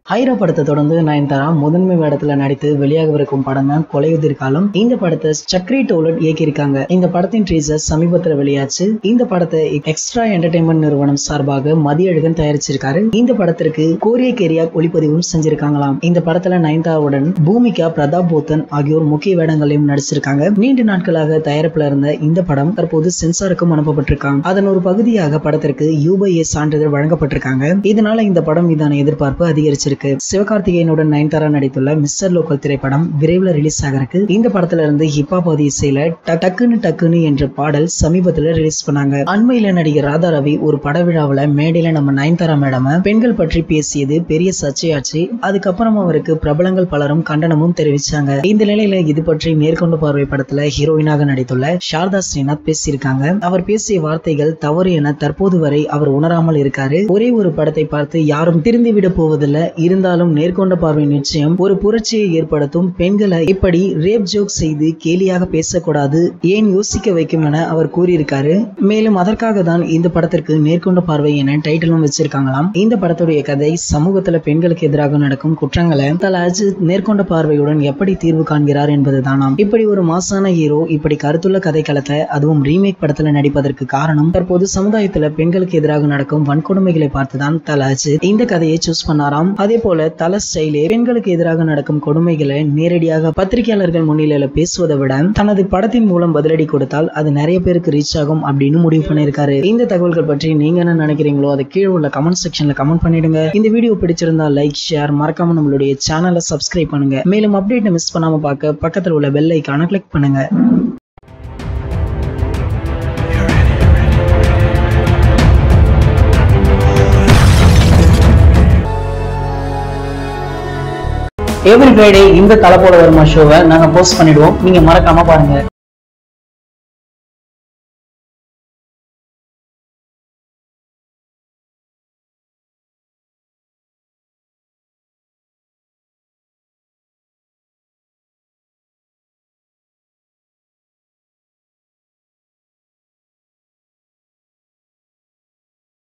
ஹைரா படத்தை தொடர்ந்து நயன்தாரா முதன்மை வேடத்துல நடித்து வெளியாகவிருக்கும் படம் தான் கொலையுதிர் காலம் இந்த படத்தை சக்ரி டோலட் இயக்கியிருக்காங்க இந்த படத்தின் ட்ரீசர் சமீபத்துல வெளியாச்சு இந்த படத்தை எக்ஸ்ட்ரா என்டர்டைன்மெண்ட் நிறுவனம் சார்பாக மதியழகன் தயாரிச்சிருக்காரு இந்த படத்திற்கு கோரிய கேரியா ஒளிப்பதிவும் செஞ்சிருக்காங்களாம் இந்த படத்துல நயன்தாராவுடன் பூமிகா பிரதாப் போத்தன் ஆகியோர் முக்கிய வேடங்களையும் நடிச்சிருக்காங்க நீண்ட நாட்களாக தயாரிப்புல இருந்த இந்த படம் தற்போது சென்சாருக்கும் அனுப்பப்பட்டிருக்காங்க அதன் ஒரு பகுதியாக படத்திற்கு யூபிஏ சான்றிதழ் வழங்கப்பட்டிருக்காங்க இதனால இந்த படம் மீதான எதிர்பார்ப்பு அதிகரிச்சிருக்கு சிவகார்த்திகேயனுடன் நயன்தாரா நடித்துள்ள மிஸ்டர் லோக்கல் திரைப்படம் விரைவில் ரிலீஸ் ஆகிறதுக்கு இந்த படத்துல இருந்து ஹிப்ஹாப் ஆதி இசையில டக் டக்குன்னு டக்குன்னு என்ற பாடல் சமீபத்துல ரிலீஸ் பண்ணாங்க அண்மையில நடிகர் ராதா ரவி ஒரு பட விழாவுல மேடையில நம்ம நயன்தாரா மேடம பெண்கள் பற்றி பேசியது பெரிய சர்ச்சையாச்சு அதுக்கப்புறம் அவருக்கு பிரபலங்கள் பலரும் கண்டனமும் தெரிவிச்சாங்க இந்த நிலையில இது பற்றி நேர்கொண்ட பார்வை படத்துல ஹீரோயினாக நடித்துள்ள சாரதா ஸ்ரீநாத் பேசியிருக்காங்க அவர் பேசிய வார்த்தைகள் தவறு என தற்போது வரை அவர் உணராமல் இருக்காரு ஒரே ஒரு படத்தை பார்த்து யாரும் திருந்தி விட போவதில்லை இருந்தாலும் நேர்கொண்ட பார்வை நிச்சயம் ஒரு புரட்சியை ஏற்படுத்தும் பெண்களை இப்படி ரேப் ஜோக் செய்து கேலியாக பேசக்கூடாது ஏன் யோசிக்க வைக்கும் என அவர் கூறியிருக்காரு மேலும் அதற்காக தான் இந்த படத்திற்கு நேர்கொண்ட பார்வை என டைட்டிலும் வச்சிருக்காங்களாம் இந்த படத்துடைய கதை சமூகத்துல பெண்களுக்கு எதிராக நடக்கும் குற்றங்களை தல அஜித் நேர்கொண்ட பார்வையுடன் எப்படி தீர்வு காண்கிறார் என்பதுதானாம் இப்படி ஒரு மாசான ஹீரோ இப்படி கருத்துள்ள கதைக்களத்தை அதுவும் ரீமேக் படத்துல நடிப்பதற்கு காரணம் தற்போது சமுதாயத்துல பெண்களுக்கு எதிராக நடக்கும் வன்கொடுமைகளை பார்த்துதான் தல அஜித் இந்த கதையை சூஸ் பண்ணாராம் அதே போல தல ஸ்டைலே பெண்களுக்கு எதிராக நடக்கும் கொடுமைகளை நேரடியாக பத்திரிகையாளர்கள் முன்னிலையில பேசுவதை விட தனது படத்தின் மூலம் பதிலடி கொடுத்தால் அது நிறைய பேருக்கு ரீச் ஆகும் அப்படின்னு முடிவு பண்ணியிருக்காரு இந்த தகவல்கள் பற்றி நீங்க என்ன நினைக்கிறீங்களோ அதை கீழே உள்ள கமெண்ட் செக்ஷன்ல கமெண்ட் பண்ணிடுங்க இந்த வீடியோ பிடிச்சிருந்தா லைக் ஷேர் மறக்காம நம்மளுடைய சேனலை சப்ஸ்கிரைப் பண்ணுங்க மேலும் அப்டேட்டை மிஸ் பண்ணாம பார்க்க பக்கத்தில் உள்ள பெல் ஐக்கான கிளிக் பண்ணுங்க எவ்ரி ஃப்ரைடே இந்த தலப்போட வருமா ஷோவை நாங்க போஸ்ட் பண்ணிடுவோம் நீங்க மறக்காம பாருங்க